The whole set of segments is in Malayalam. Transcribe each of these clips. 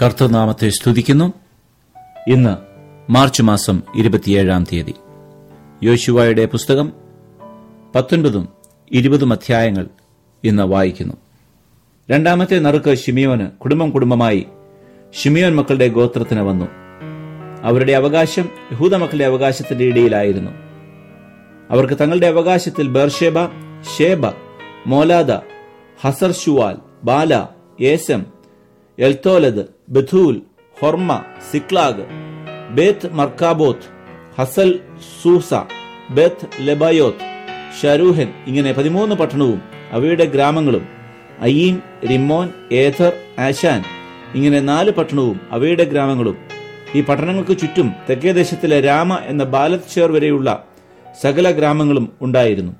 കർത്തൃനാമത്തെ സ്തുതിക്കുന്നു ഇന്ന് മാർച്ച് മാസം ഇരുപത്തിയേഴാം തീയതി യോശുവായുടെ പുസ്തകം പത്തൊൻപതും ഇരുപതും അധ്യായങ്ങൾ ഇന്ന് വായിക്കുന്നു രണ്ടാമത്തെ നറുക്ക് ഷിമിയോന് കുടുംബം കുടുംബമായി ഷിമിയോൻ മക്കളുടെ ഗോത്രത്തിന് വന്നു അവരുടെ അവകാശം യഹൂദ മക്കളുടെ അവകാശത്തിന്റെ ഇടയിലായിരുന്നു അവർക്ക് തങ്ങളുടെ അവകാശത്തിൽ ബർഷേബ ഷേബ മോലാദ ഹസർ ഷുവാൽ ബാല ഏസം എൽത്തോലദ് ബഥൂൽ ഹൊർമ സിക്ലാഗ് ബേത്ത് മർക്കാബോത്ത് ഹസൽ സൂസ ബേത്ത് ലെബായോത്ത് ഷരൂഹൻ ഇങ്ങനെ പതിമൂന്ന് പട്ടണവും അവയുടെ ഗ്രാമങ്ങളും അയീൻ റിമ്മോൻ ഏഥർ ആശാൻ ഇങ്ങനെ നാല് പട്ടണവും അവയുടെ ഗ്രാമങ്ങളും ഈ പട്ടണങ്ങൾക്ക് ചുറ്റും തെക്കേദേശത്തിലെ രാമ എന്ന ബാലത് ഷേർ വരെയുള്ള സകല ഗ്രാമങ്ങളും ഉണ്ടായിരുന്നു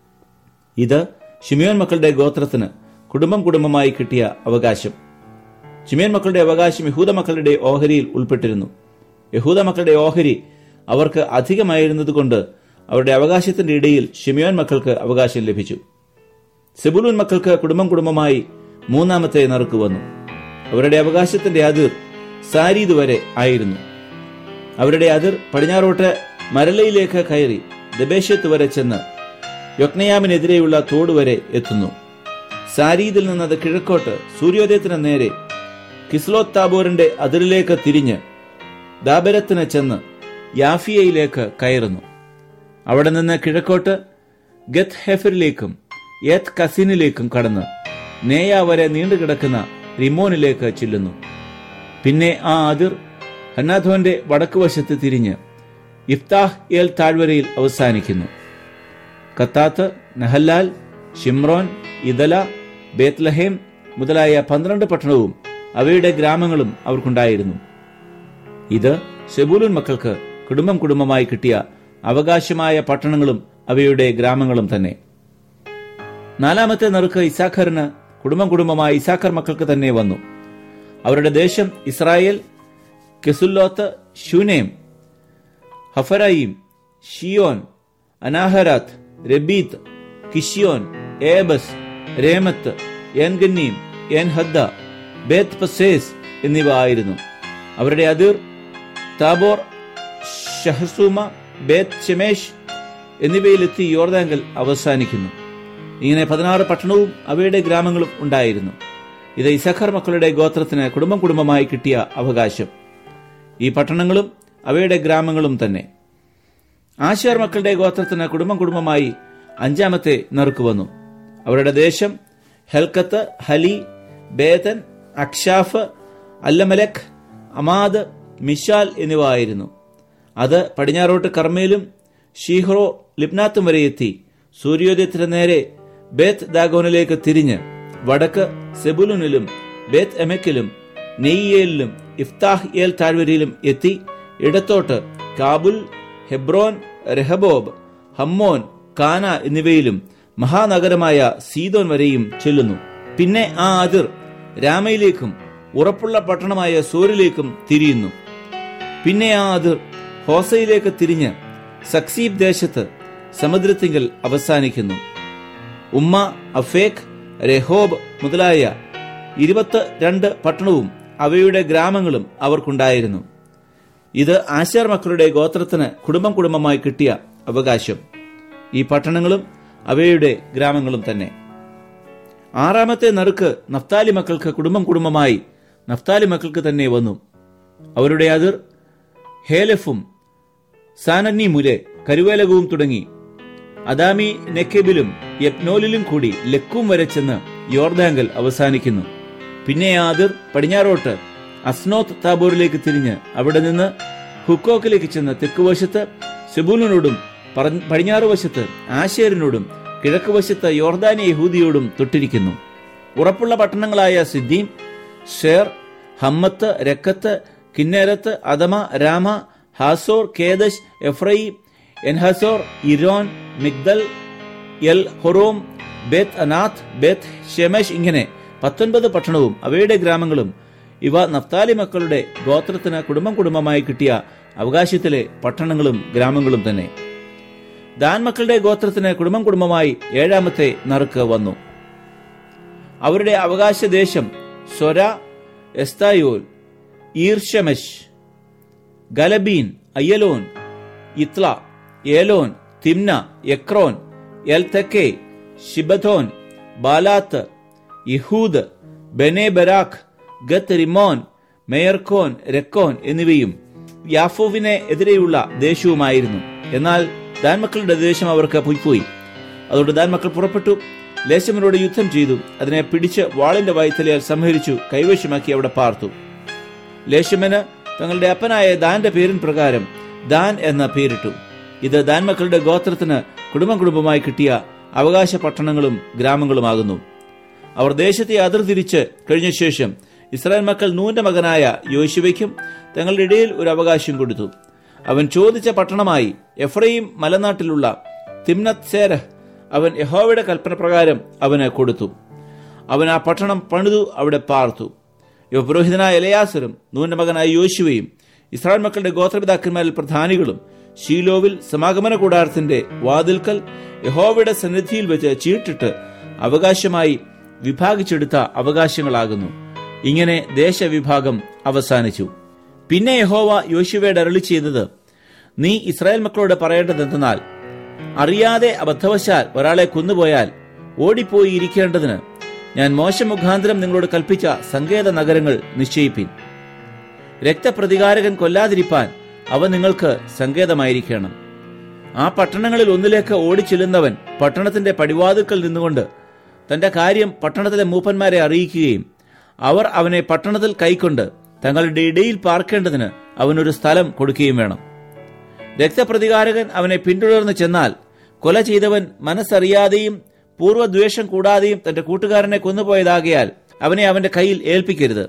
ഇത് ഷിമിയോൻ മക്കളുടെ ഗോത്രത്തിന് കുടുംബം കുടുംബമായി കിട്ടിയ അവകാശം ഷിമിയോൻ മക്കളുടെ അവകാശം യഹൂദ മക്കളുടെ ഓഹരിയിൽ ഉൾപ്പെട്ടിരുന്നു യഹൂദ മക്കളുടെ ഓഹരി അവർക്ക് അധികമായിരുന്നതുകൊണ്ട് അവരുടെ അവകാശത്തിന്റെ ഇടയിൽ ഷിമിയോൻ മക്കൾക്ക് അവകാശം ലഭിച്ചു സെബുലൂൻ മക്കൾക്ക് കുടുംബം കുടുംബമായി മൂന്നാമത്തെ നറുക്ക് വന്നു അവരുടെ അവകാശത്തിന്റെ അതിർ സാരീദ് വരെ ആയിരുന്നു അവരുടെ അതിർ പടിഞ്ഞാറോട്ട് മരലയിലേക്ക് കയറി ദബേശത്ത് വരെ ചെന്ന് യൊക്നയാമിനെതിരെയുള്ള തോട് വരെ എത്തുന്നു സാരീദിൽ നിന്നത് കിഴക്കോട്ട് സൂര്യോദയത്തിന് നേരെ കിസ്ലോത്ത് താബോറിന്റെ അതിരിലേക്ക് തിരിഞ്ഞ് ദാബരത്തിന് ചെന്ന് യാഫിയയിലേക്ക് കയറുന്നു അവിടെ നിന്ന് കിഴക്കോട്ട് ഗത്ത് ഹെഫറിലേക്കും യത് കസിനിലേക്കും കടന്ന് നേയ വരെ നീണ്ടുകിടക്കുന്ന റിമോനിലേക്ക് ചെല്ലുന്നു പിന്നെ ആ അതിർ ഹന്നാഥോന്റെ വടക്കുവശത്ത് തിരിഞ്ഞ് ഇഫ്താഹ് ഏൽ താഴ്വരയിൽ അവസാനിക്കുന്നു കത്താത്ത് നഹല്ലാൽ ഷിംറോൻ ഇദല ബേത്ലഹേം മുതലായ പന്ത്രണ്ട് പട്ടണവും അവയുടെ ഗ്രാമങ്ങളും അവർക്കുണ്ടായിരുന്നു ഇത് സെബൂലുൻ മക്കൾക്ക് കുടുംബം കുടുംബമായി കിട്ടിയ അവകാശമായ പട്ടണങ്ങളും അവയുടെ ഗ്രാമങ്ങളും തന്നെ നാലാമത്തെ നറുക്ക് ഇസാഖറിന് കുടുംബം കുടുംബമായി ഇസാഖർ മക്കൾക്ക് തന്നെ വന്നു അവരുടെ ദേശം ഇസ്രായേൽ കെസുല്ലോത്ത് ഷൂനേം ഹഫറായിം ഷിയോൻ അനാഹരാത്ത് രബീത്ത് കിഷിയോൻ ഏബസ് രേമത്ത് എൻഗന്നീം എൻ ഹദ്ദ ബേത്ത് പസേസ് എന്നിവ ആയിരുന്നു അവരുടെ അതിർ താബോർ ഷഹസൂമ ബേത്ത് ഷെമേഷ് എന്നിവയിലെത്തി യോർദാങ്കൽ അവസാനിക്കുന്നു ഇങ്ങനെ പതിനാറ് പട്ടണവും അവയുടെ ഗ്രാമങ്ങളും ഉണ്ടായിരുന്നു ഇത് ഇസഖർ മക്കളുടെ ഗോത്രത്തിന് കുടുംബം കുടുംബമായി കിട്ടിയ അവകാശം ഈ പട്ടണങ്ങളും അവയുടെ ഗ്രാമങ്ങളും തന്നെ ആശാർ മക്കളുടെ ഗോത്രത്തിന് കുടുംബം കുടുംബമായി അഞ്ചാമത്തെ നറുക്ക് വന്നു അവരുടെ ദേശം ഹെൽക്കത്ത് ഹലി ബേതൻ അക്ഷാഫ് അല്ലമലക് അമാദ് മിഷാൽ എന്നിവ ആയിരുന്നു അത് പടിഞ്ഞാറോട്ട് കർമ്മയിലും ഷീഹ്റോ ലിബ്നാത്തും വരെ എത്തി സൂര്യോദയത്തിന് നേരെ ബേത്ത് ദാഗോനിലേക്ക് തിരിഞ്ഞ് വടക്ക് സെബുലുനിലും ബേത്ത് എമക്കിലും നെയ്യേലിലും ഇഫ്താഹ് ഏൽ താഴ്വരയിലും എത്തി ഇടത്തോട്ട് കാബുൽ ഹെബ്രോൻ രഹബോബ് ഹമ്മോൻ കാന എന്നിവയിലും മഹാനഗരമായ സീതോൻ വരെയും ചെല്ലുന്നു പിന്നെ ആ അതിർ രാമയിലേക്കും ഉറപ്പുള്ള പട്ടണമായ സോരിലേക്കും തിരിയുന്നു പിന്നെ ആ അതിർ ഹോസയിലേക്ക് തിരിഞ്ഞ് സക്സീബ് ദേശത്ത് സമുദ്രത്തിങ്കൽ അവസാനിക്കുന്നു ഉമ്മ അഫേഖ് രഹോബ് മുതലായ ഇരുപത്തി രണ്ട് പട്ടണവും അവയുടെ ഗ്രാമങ്ങളും അവർക്കുണ്ടായിരുന്നു ഇത് ആശാർ മക്കളുടെ ഗോത്രത്തിന് കുടുംബം കുടുംബമായി കിട്ടിയ അവകാശം ഈ പട്ടണങ്ങളും അവയുടെ ഗ്രാമങ്ങളും തന്നെ ആറാമത്തെ നറുക്ക് നഫ്താലി മക്കൾക്ക് കുടുംബം കുടുംബമായി നഫ്താലി മക്കൾക്ക് തന്നെ വന്നു അവരുടെ അതിർ ഹേലഫും സാനന്നി മുരെ കരുവേലകവും തുടങ്ങി അദാമി നെക്കബിലും യപ്നോലിലും കൂടി ലക്കും വരെ ചെന്ന് യോർദാങ്കൽ അവസാനിക്കുന്നു പിന്നെ ആ അതിർ പടിഞ്ഞാറോട്ട് അസ്നോത്ത് താബോറിലേക്ക് തിരിഞ്ഞ് അവിടെ നിന്ന് ഹുക്കോക്കിലേക്ക് ചെന്ന് തെക്കുവശത്ത് സെബൂലിനോടും പടിഞ്ഞാറ് വശത്ത് ആശേറിനോടും കിഴക്ക് വശത്ത് യോർദാനി യഹൂദിയോടും തൊട്ടിരിക്കുന്നു ഉറപ്പുള്ള പട്ടണങ്ങളായ Ziddim Zer Hammath Rakkath Chinnereth Adamah Ramah Hazor Kedesh Edrei Enhazor Iron Migdal El Horem Beth Anath Beth Shemesh ഇങ്ങനെ പത്തൊൻപത് പട്ടണവും അവയുടെ ഗ്രാമങ്ങളും ഇവ നഫ്താലി മക്കളുടെ ഗോത്രത്തിന് കുടുംബം കുടുംബമായി കിട്ടിയ അവകാശത്തിലെ പട്ടണങ്ങളും ഗ്രാമങ്ങളും തന്നെ ദാൻ മക്കളുടെ ഗോത്രത്തിന് കുടുംബം കുടുംബമായി ഏഴാമത്തെ നറുക്ക് വന്നു അവരുടെ അവകാശ ദേശം സൊര എസ്തായോൽ ഈർഷമശ് ഗലബീൻ Aijalon Ithlah Elon Timnah Ekron Eltekeh Gibbethon ബാലാത്ത് യഹൂദ് ബെനെ ബരാഖ് ഗത്ത് റിമോൻ മേയർക്കോൻ രക്കോൻ എന്നിവയും യാഫോവിനെ എതിരെയുള്ള ദേശവുമായിരുന്നു എന്നാൽ ദാൻമക്കളുടെ ദേശം അവർക്ക് പൊയ്പോയി അതുകൊണ്ട് ദാൻമക്കൾ പുറപ്പെട്ടു ലേശമനോട് യുദ്ധം ചെയ്തു അതിനെ പിടിച്ച് വാളിന്റെ വായ്ത്തലയാൽ സംഹരിച്ചു കൈവശമാക്കി അവിടെ പാർത്തു ലേശമന് തങ്ങളുടെ അപ്പനായ ദാന്റെ പേരിൻ പ്രകാരം ദാൻ എന്ന പേരിട്ടു ഇത് ദാൻ മക്കളുടെ ഗോത്രത്തിന് കുടുംബം കുടുംബമായി കിട്ടിയ അവകാശ പട്ടണങ്ങളും ഗ്രാമങ്ങളുമാകുന്നു അവർ ദേശത്തെ അതിർതിരിച്ച് കഴിഞ്ഞ ശേഷം ഇസ്രായേൽ മക്കൾ നൂന്റെ മകനായ യോശുവയ്ക്കും തങ്ങളുടെ ഇടയിൽ ഒരു അവകാശം കൊടുത്തു അവൻ ചോദിച്ച പട്ടണമായി എഫ്രൈം മലനാട്ടിലുള്ള തിംനത് സേരഹ് അവൻ യഹോവയുടെ കൽപ്പന പ്രകാരം അവന് കൊടുത്തു അവൻ ആ പട്ടണം പണിതു അവിടെ പാർത്തു യുവ പുരോഹിതനായ എലയാസരും നൂന്റെ മകനായ യോശുവയും ഇസ്രായേൽ മക്കളുടെ ഗോത്രപിതാക്കന്മാരിൽ പ്രധാനികളും ഷീലോവിൽ സമാഗമന കൂടാരത്തിന്റെ വാതിൽക്കൽ യഹോവയുടെ സന്നിധിയിൽ വെച്ച് ചീട്ടിട്ട് അവകാശമായി വിഭാഗിച്ചെടുത്ത അവകാശങ്ങളാകുന്നു ഇങ്ങനെ ദേശവിഭാഗം അവസാനിച്ചു പിന്നെ യഹോവ യോശുവയുടെ അരളി ചെയ്തത് നീ ഇസ്രായേൽ മക്കളോട് പറയേണ്ടതെന്തെന്നാൽ അറിയാതെ അബദ്ധവശാൽ ഒരാളെ കൊന്നുപോയാൽ ഓടിപ്പോയി ഇരിക്കേണ്ടതിന് ഞാൻ മോശം മുഖാന്തരം നിങ്ങളോട് കൽപ്പിച്ച സങ്കേത നഗരങ്ങൾ നിശ്ചയിപ്പിൻ രക്തപ്രതികാരകൻ കൊല്ലാതിരിപ്പാൻ അവ നിങ്ങൾക്ക് സങ്കേതമായിരിക്കണം ആ പട്ടണങ്ങളിൽ ഒന്നിലേക്ക് ഓടിച്ചെല്ലുന്നവൻ പട്ടണത്തിന്റെ പടിവാതിൽക്കൽ നിന്നുകൊണ്ട് തന്റെ കാര്യം പട്ടണത്തിലെ മൂപ്പന്മാരെ അറിയിക്കുകയും അവർ അവനെ പട്ടണത്തിൽ കൈക്കൊണ്ട് തങ്ങളുടെ ഇടയിൽ പാർക്കേണ്ടതിന് അവനൊരു സ്ഥലം കൊടുക്കുകയും വേണം രക്തപ്രതികാരകൻ അവനെ പിന്തുടർന്ന് ചെന്നാൽ കൊല ചെയ്തവൻ മനസ്സറിയാതെയും പൂർവ്വദ്വേഷം കൂടാതെയും തന്റെ കൂട്ടുകാരനെ കൊന്നുപോയതാകയാൽ അവനെ അവന്റെ കയ്യിൽ ഏൽപ്പിക്കരുത്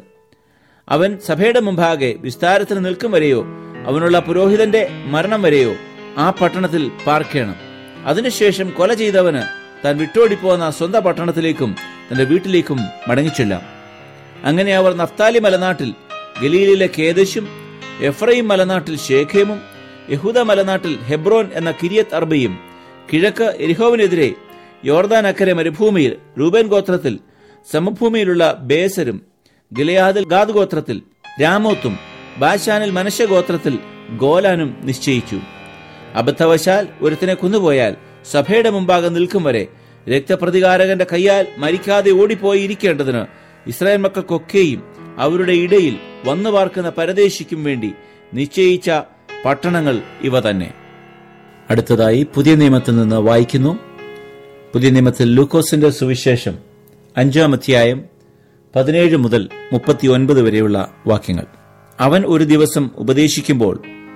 അവൻ സഭയുടെ മുമ്പാകെ വിസ്താരത്തിന് നിൽക്കും വരെയോ അവനുള്ള പുരോഹിതന്റെ മരണം വരെയോ ആ പട്ടണത്തിൽ പാർക്കണം അതിനുശേഷം കൊല ചെയ്തവന് താൻ വിട്ടോടിപ്പോന്ന സ്വന്തം പട്ടണത്തിലേക്കും തന്റെ വീട്ടിലേക്കും മടങ്ങിച്ചെല്ലാം അങ്ങനെ അവർ നഫ്താലി മലനാട്ടിൽ ഗലീലിലെ കേദശും എഫ്രൈം മലനാട്ടിൽ ഷേഖേമും യഹൂദ മലനാട്ടിൽ ഹെബ്രോൻ എന്ന കിരിയത്ത് അർബയും കിഴക്ക് എരിഹോവിനെതിരെ യോർദാൻ അക്കരെ മരുഭൂമിയിൽ റൂബൻ ഗോത്രത്തിൽ സമഭൂമിയിലുള്ള ബേസരും ഗിലയാദിൽ ഗാദ് ഗോത്രത്തിൽ രാമോത്തും ബാഷാനിൽ മനുഷ്യ ഗോത്രത്തിൽ ഗോലാനും നിശ്ചയിച്ചു അബദ്ധവശാൽ ഒരുത്തിനെ കൊന്നുപോയാൽ സഭയുടെ മുമ്പാകെ നിൽക്കും വരെ രക്തപ്രതികാരകന്റെ കൈയാൽ മരിക്കാതെ ഓടിപ്പോയി ഇരിക്കേണ്ടതിന് ഇസ്രായേൽ മക്കൾക്കൊക്കെയും അവരുടെ ഇടയിൽ വന്നു പാർക്കുന്ന പരദേശിക്കും വേണ്ടി നിശ്ചയിച്ച പട്ടണങ്ങൾ ഇവ തന്നെ അടുത്തതായി പുതിയ നിയമത്തിൽ നിന്ന് വായിക്കുന്നു പുതിയ നിയമത്തിൽ ലൂക്കോസിന്റെ സുവിശേഷം അഞ്ചാം അധ്യായം പതിനേഴ് മുതൽ മുപ്പത്തിയൊൻപത് വരെയുള്ള വാക്യങ്ങൾ അവൻ ഒരു ദിവസം ഉപദേശിക്കുമ്പോൾ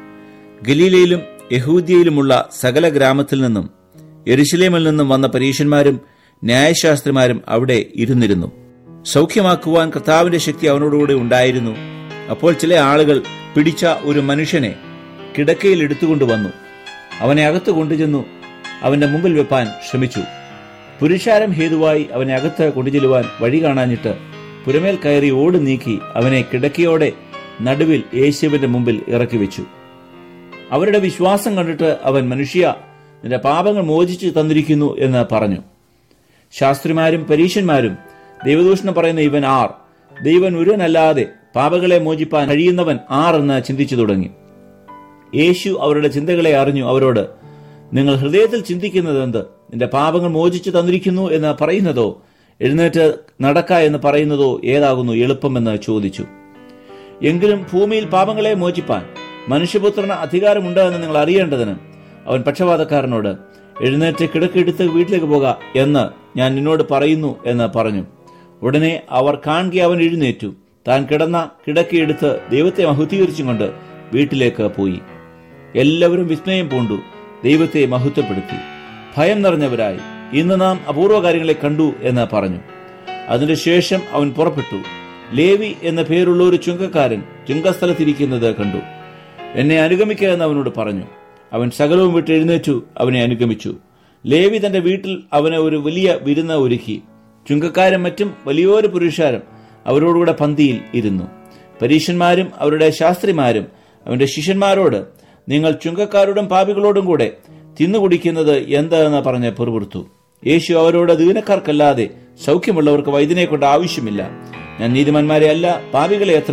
ഗലീലയിലും യഹൂദ്യയിലുമുള്ള സകല ഗ്രാമത്തിൽ നിന്നും യെരുശലേമിൽ നിന്നും വന്ന പരീക്ഷന്മാരും ന്യായശാസ്ത്രിമാരും അവിടെ ഇരുന്നിരുന്നു സൗഖ്യമാക്കുവാൻ കർത്താവിന്റെ ശക്തി അവനോടുകൂടി ഉണ്ടായിരുന്നു അപ്പോൾ ചില ആളുകൾ പിടിച്ച ഒരു മനുഷ്യനെ കിടക്കയിൽ എടുത്തുകൊണ്ടുവന്നു അവനെ അകത്ത് കൊണ്ടുചെന്നു അവന്റെ മുമ്പിൽ വെപ്പാൻ ശ്രമിച്ചു പുരുഷാരം ഹേതുവായി അവനെ അകത്ത് കൊണ്ടുചെല്ലുവാൻ വഴി കാണാഞ്ഞിട്ട് പുരമേൽ കയറി ഓട് നീക്കി അവനെ കിടക്കയോടെ നടുവിൽ യേശുവിന്റെ മുമ്പിൽ ഇറക്കി വെച്ചു അവരുടെ വിശ്വാസം കണ്ടിട്ട് അവൻ മനുഷ്യ നിന്റെ പാപങ്ങൾ മോചിച്ചു തന്നിരിക്കുന്നു എന്ന് പറഞ്ഞു ശാസ്ത്രിമാരും പരീശന്മാരും ദൈവദൂഷണം പറയുന്ന ഇവൻ ആർ ദൈവൻ ഒരുവനല്ലാതെ പാപങ്ങളെ മോചിപ്പാൻ കഴിയുന്നവൻ ആർ എന്ന് ചിന്തിച്ചു തുടങ്ങി യേശു അവരുടെ ചിന്തകളെ അറിഞ്ഞു അവരോട് നിങ്ങൾ ഹൃദയത്തിൽ ചിന്തിക്കുന്നത് എന്ത് നിന്റെ പാപങ്ങൾ മോചിച്ചു തന്നിരിക്കുന്നു എന്ന് പറയുന്നതോ എഴുന്നേറ്റ് നടക്ക എന്ന് പറയുന്നതോ ഏതാകുന്നു എളുപ്പമെന്ന് ചോദിച്ചു എങ്കിലും ഭൂമിയിൽ പാപങ്ങളെ മോചിപ്പാൻ മനുഷ്യപുത്രന് അധികാരമുണ്ട് എന്ന് നിങ്ങൾ അറിയേണ്ടതിന് അവൻ പക്ഷപാതക്കാരനോട് എഴുന്നേറ്റ് കിടക്കെടുത്ത് വീട്ടിലേക്ക് പോക എന്ന് ഞാൻ നിന്നോട് പറയുന്നു എന്ന് പറഞ്ഞു ഉടനെ അവർ കാണുക അവൻ എഴുന്നേറ്റു താൻ കിടന്ന കിടക്കയെടുത്ത് ദൈവത്തെ മഹുദ്ധീകരിച്ചും കൊണ്ട് വീട്ടിലേക്ക് പോയി എല്ലാവരും വിസ്മയം പൂണ്ടു ദൈവത്തെ മഹത്വപ്പെടുത്തി ഭയം നിറഞ്ഞവരായി ഇന്ന് നാം അപൂർവ കാര്യങ്ങളെ കണ്ടു എന്ന് പറഞ്ഞു അതിനുശേഷം അവൻ പുറപ്പെട്ടു ലേവി എന്ന പേരുള്ള ഒരു ചുങ്കക്കാരൻ ചുങ്കസ്ഥലത്തിരിക്കുന്നത് കണ്ടു എന്നെ അനുഗമിക്കുക എന്ന് അവനോട് പറഞ്ഞു അവൻ സകലവും വിട്ട് എഴുന്നേറ്റു അവനെ അനുഗമിച്ചു ലേവി തന്റെ വീട്ടിൽ അവന് ഒരു വലിയ വിരുന്ന് ഒരുക്കി ചുങ്കക്കാരും മറ്റും വലിയൊരു പുരുഷാരം അവരോടുകൂടെ പന്തിയിൽ ഇരുന്നു പരീശന്മാരും അവരുടെ ശാസ്ത്രിമാരും അവന്റെ ശിഷ്യന്മാരോട് നിങ്ങൾ ചുങ്കക്കാരോടും പാപികളോടും കൂടെ തിന്നുകുടിക്കുന്നത് എന്താണെന്ന് പറഞ്ഞ് പെറുപുറത്തു യേശു അവരോട് ദീനക്കാർക്കല്ലാതെ സൗഖ്യമുള്ളവർക്ക് വൈദ്യനെ കൊണ്ട് ആവശ്യമില്ല ഞാൻ നീതിമാന്മാരെ അല്ല പാപികളെ അത്രേ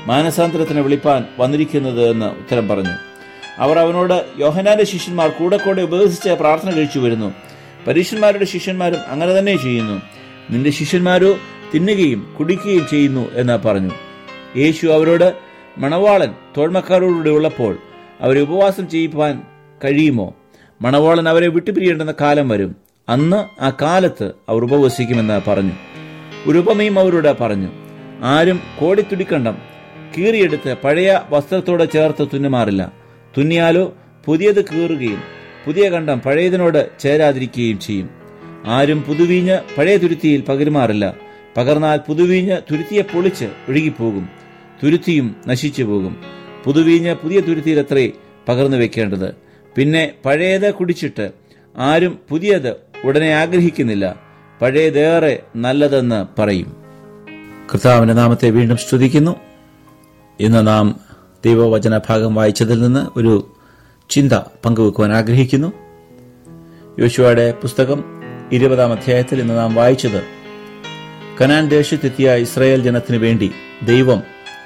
മാനസാന്തരത്തിന് വിളിപ്പാൻ വന്നിരിക്കുന്നത് എന്ന് ഉത്തരം പറഞ്ഞു അവർ അവനോട് യോഹനാന്റെ ശിഷ്യന്മാർ കൂടെ കൂടെ ഉപദേശിച്ച് പ്രാർത്ഥന കഴിച്ചു വരുന്നു പരീക്ഷന്മാരുടെ ശിഷ്യന്മാരും അങ്ങനെ തന്നെ ചെയ്യുന്നു നിന്റെ ശിഷ്യന്മാരോ തിന്നുകയും കുടിക്കുകയും ചെയ്യുന്നു എന്ന് പറഞ്ഞു യേശു അവരോട് മണവാളൻ തോഴ്മക്കാരോടുകൂടെ ഉള്ളപ്പോൾ അവരെ ഉപവാസം ചെയ്യിപ്പാൻ കഴിയുമോ മണവാളൻ അവരെ വിട്ടുപിരിയേണ്ടുന്ന കാലം വരും അന്ന് ആ കാലത്ത് അവർ ഉപവസിക്കുമെന്ന് പറഞ്ഞു ഒരു ഉപമയും അവരോട് പറഞ്ഞു ആരും കോടിത്തുടിക്കണ്ടം കീറിയെടുത്ത് പഴയ വസ്ത്രത്തോടെ ചേർത്ത് തുന്നുമാറില്ല തുന്നിയാലോ പുതിയത് കീറുകയും പുതിയ കണ്ടം പഴയതിനോട് ചേരാതിരിക്കുകയും ചെയ്യും ആരും പുതുവീഞ്ഞ് പഴയ തുരുത്തിയിൽ പകരുമാറില്ല പകർന്നാൽ പുതുവീഞ്ഞ് തുരുത്തിയെ പൊളിച്ച് ഒഴുകിപ്പോകും തുരുത്തിയും നശിച്ചു പോകും പുതുവീഞ്ഞ് പുതിയ തുരുത്തിയിൽ അത്രേ പകർന്നു വെക്കേണ്ടത് പിന്നെ പഴയത് കുടിച്ചിട്ട് ആരും പുതിയത് ഉടനെ ആഗ്രഹിക്കുന്നില്ല പഴയതേറെ നല്ലതെന്ന് പറയും കർത്താവിന്റെ നാമത്തെ വീണ്ടും സ്തുതിക്കുന്നു ഇന്ന് നാം ദൈവവചന ഭാഗം വായിച്ചതിൽ നിന്ന് ഒരു ചിന്ത പങ്കുവെക്കുവാൻ ആഗ്രഹിക്കുന്നു യോശുവയുടെ പുസ്തകം ഇരുപതാം അധ്യായത്തിൽ ഇന്ന് നാം വായിച്ചത് കനാൻ ദേശത്തെത്തിയ ഇസ്രായേൽ ജനത്തിനു വേണ്ടി ദൈവം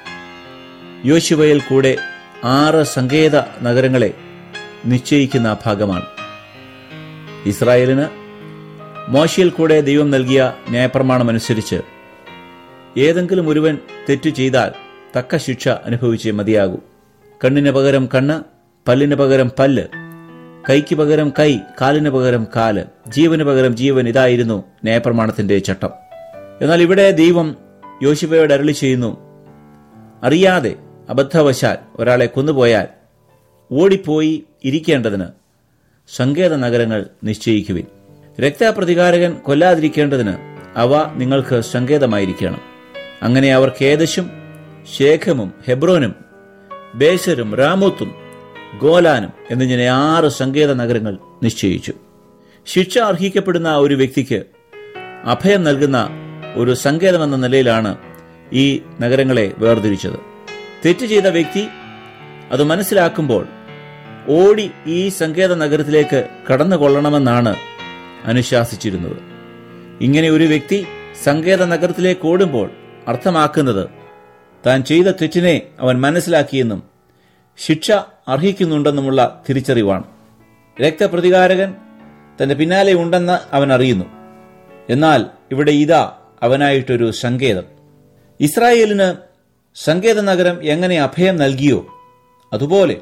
യോശുവയിൽ കൂടെ ആറ് സങ്കേത നഗരങ്ങളെ നിശ്ചയിക്കുന്ന ഭാഗമാണ് ഇസ്രായേലിന് മോശയിൽ കൂടെ ദൈവം നൽകിയ ന്യായപ്രമാണം അനുസരിച്ച് ഏതെങ്കിലും ഒരുവൻ തെറ്റു ചെയ്താൽ തക്ക ശിക്ഷ അനുഭവിച്ചേ മതിയാകൂ കണ്ണിന് പകരം കണ്ണ് പല്ലിന് പകരം പല്ല് കൈക്ക് പകരം കൈ കാലിന് പകരം കാല് ജീവന് പകരം ജീവൻ ഇതായിരുന്നു ന്യായപ്രമാണത്തിന്റെ ചട്ടം എന്നാൽ ഇവിടെ ദൈവം യോശുവയോട് അരളി ചെയ്യുന്നു അറിയാതെ അബദ്ധവശാൽ ഒരാളെ കൊന്നുപോയാൽ ഓടിപ്പോയി ഇരിക്കേണ്ടതിന് സങ്കേത നഗരങ്ങൾ നിശ്ചയിക്കുവിൻ രക്തപ്രതികാരകൻ കൊല്ലാതിരിക്കേണ്ടതിന് അവ നിങ്ങൾക്ക് സങ്കേതമായിരിക്കണം അങ്ങനെ അവർ കേദശും ശേഖമും ഹെബ്രോനും ബേസരും റാമൂത്തും ഗോലാനും എന്നിങ്ങനെ ആറ് സങ്കേത നഗരങ്ങൾ നിശ്ചയിച്ചു ശിക്ഷ അർഹിക്കപ്പെടുന്ന ഒരു വ്യക്തിക്ക് അഭയം നൽകുന്ന ഒരു സങ്കേതമെന്ന നിലയിലാണ് ഈ നഗരങ്ങളെ വേർതിരിച്ചത് തെറ്റ് ചെയ്ത വ്യക്തി അത് മനസ്സിലാക്കുമ്പോൾ ഓടി ഈ സങ്കേത നഗരത്തിലേക്ക് കടന്നുകൊള്ളണമെന്നാണ് അനുശാസിച്ചിരുന്നത് ഇങ്ങനെ ഒരു വ്യക്തി സങ്കേത നഗരത്തിലേക്ക് ഓടുമ്പോൾ അർത്ഥമാക്കുന്നത് താൻ ചെയ്ത തെറ്റിനെ അവൻ മനസ്സിലാക്കിയെന്നും ശിക്ഷ അർഹിക്കുന്നുണ്ടെന്നുമുള്ള തിരിച്ചറിവാണ് രക്തപ്രതികാരകൻ തന്റെ പിന്നാലെ ഉണ്ടെന്ന് അവൻ അറിയുന്നു എന്നാൽ ഇവിടെ ഇതാ അവനായിട്ടൊരു സങ്കേതം ഇസ്രായേലിന് സങ്കേത നഗരം എങ്ങനെ അഭയം നൽകിയോ അതുപോലെ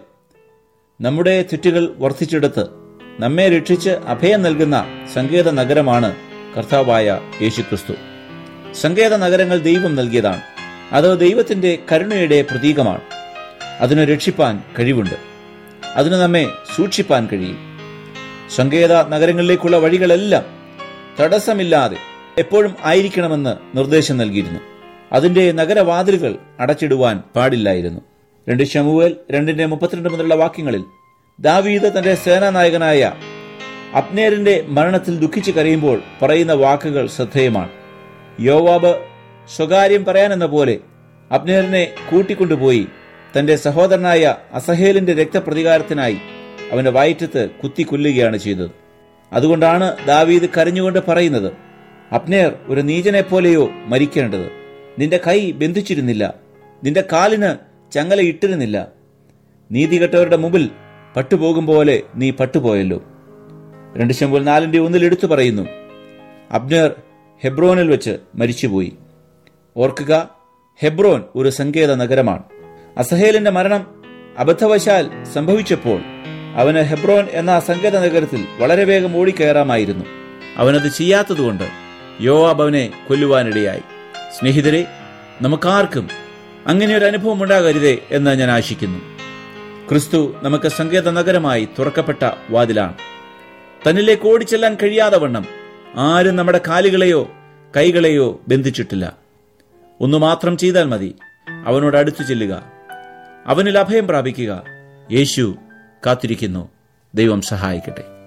നമ്മുടെ തെറ്റുകൾ വർദ്ധിച്ചെടുത്ത് നമ്മെ രക്ഷിച്ച് അഭയം നൽകുന്ന സങ്കേത നഗരമാണ് കർത്താവായ യേശുക്രിസ്തു സങ്കേത നഗരങ്ങൾ ദൈവം നൽകിയതാണ് അത് ദൈവത്തിന്റെ കരുണയുടെ പ്രതീകമാണ് അതിനെ രക്ഷിപ്പാൻ കഴിവുണ്ട് അതിന് നമ്മെ സൂക്ഷിപ്പാൻ കഴിയും സങ്കേത നഗരങ്ങളിലേക്കുള്ള വഴികളെല്ലാം തടസ്സമില്ലാതെ എപ്പോഴും ആയിരിക്കണമെന്ന് നിർദ്ദേശം നൽകിയിരുന്നു അതിന്റെ നഗരവാതിലുകൾ അടച്ചിടുവാൻ പാടില്ലായിരുന്നു രണ്ട് ശമുവേൽ രണ്ടിന്റെ മുപ്പത്തിരണ്ട് മുതലുള്ള വാക്യങ്ങളിൽ ദാവീദ് തന്റെ സേനാനായകനായ അപ്നേറിന്റെ മരണത്തിൽ ദുഃഖിച്ച് കരയുമ്പോൾ പറയുന്ന വാക്കുകൾ ശ്രദ്ധേയമാണ് യോവാബ് സ്വകാര്യം പറയാനെന്ന പോലെ അപ്നേറിനെ കൂട്ടിക്കൊണ്ടുപോയി തന്റെ സഹോദരനായ അസഹേലിന്റെ രക്തപ്രതികാരത്തിനായി അവന്റെ വയറ്റത്ത് കുത്തിക്കൊല്ലുകയാണ് ചെയ്തത് അതുകൊണ്ടാണ് ദാവീദ് കരഞ്ഞുകൊണ്ട് പറയുന്നത് അപ്നേർ ഒരു നീചനെ പോലെയോ മരിക്കേണ്ടത് നിന്റെ കൈ ബന്ധിച്ചിരുന്നില്ല നിന്റെ കാലിന് ചങ്ങല ഇട്ടിരുന്നില്ല നീതികെട്ടവരുടെ മുമ്പിൽ പട്ടുപോകും പോലെ നീ പട്ടുപോയല്ലോ രണ്ട് ശമ്പൽ നാലിന്റെ ഒന്നിൽ എടുത്തു പറയുന്നു അബ്നേർ ഹെബ്രോനിൽ വെച്ച് മരിച്ചുപോയി ഓർക്കുക ഹെബ്രോൻ ഒരു സങ്കേത നഗരമാണ് അസഹേലിന്റെ മരണം അബദ്ധവശാൽ സംഭവിച്ചപ്പോൾ അവന് ഹെബ്രോൻ എന്ന സങ്കേത നഗരത്തിൽ വളരെ വേഗം ഓടിക്കയറാമായിരുന്നു അവനത് ചെയ്യാത്തതുകൊണ്ട് യോവാബ് അവനെ കൊല്ലുവാനിടയായി സ്നേഹിതരെ നമുക്കാർക്കും അങ്ങനെ ഒരു അനുഭവം ഉണ്ടാകരുതേ എന്ന് ഞാൻ ആശിക്കുന്നു ക്രിസ്തു നമുക്ക് സങ്കേത നഗരമായി തുറക്കപ്പെട്ട വാതിലാണ് തന്നിലേക്ക് ഓടിച്ചെല്ലാൻ കഴിയാതെ വണ്ണം ആരും നമ്മുടെ കാലുകളെയോ കൈകളെയോ ബന്ധിച്ചിട്ടില്ല ഒന്നു മാത്രം ചെയ്താൽ മതി അവനോട് അടുത്തു ചെല്ലുക അവനിൽ അഭയം പ്രാപിക്കുക യേശു കാത്തിരിക്കുന്നു ദൈവം സഹായിക്കട്ടെ